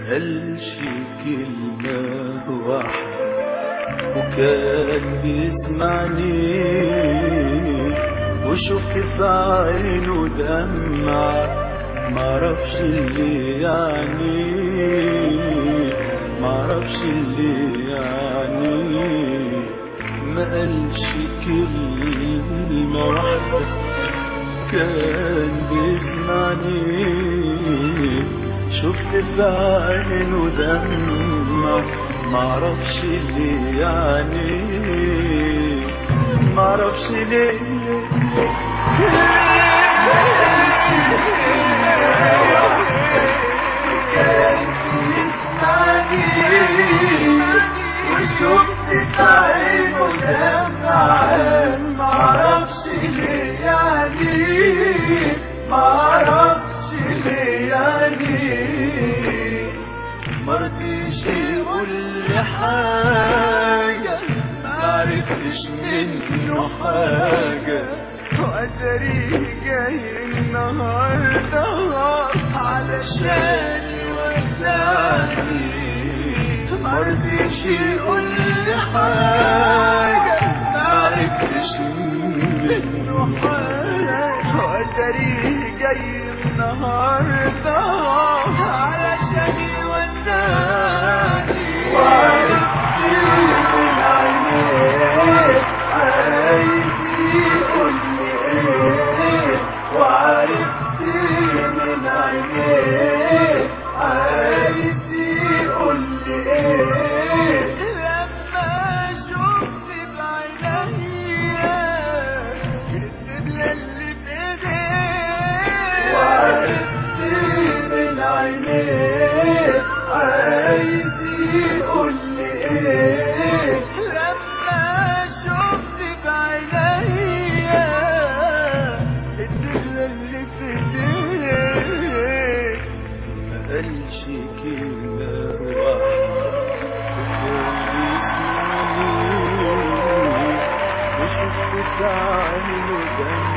قالش كلمة واحدة وكان بيسمعني وشفت في عينه دمع معرفش اللي يعني معرفش اللي يعني ما قالش كلمة واحدة كان بيسمعني شفت في عينه دمع معرفش اللي يعني معرفش ليه كان بيسمعني وشفت في عينه دمع معرفش ليه يعني معرفش ليه يعني مرضيش يقول لي حاجة معرفتش منه حاجة وقدري جاي النهاردة علشان يودعني مرضيش يقول لي حاجة معرفتش منه حاجة وقدري جاي النهاردة علشان يودعني وعرفت من عينيه عايز يقول لي ايه وعرفت من عينيه عايز يقول لي ايه لما شفت بعينيا الدبلة اللي في ايديه وعرفت من عينيه عايز يقول لي ايه لما شفت بعينيا الدبلة اللي في ايديه ما قالش كلمة واحدة وكان بيسمعني وشفت في عينه دمع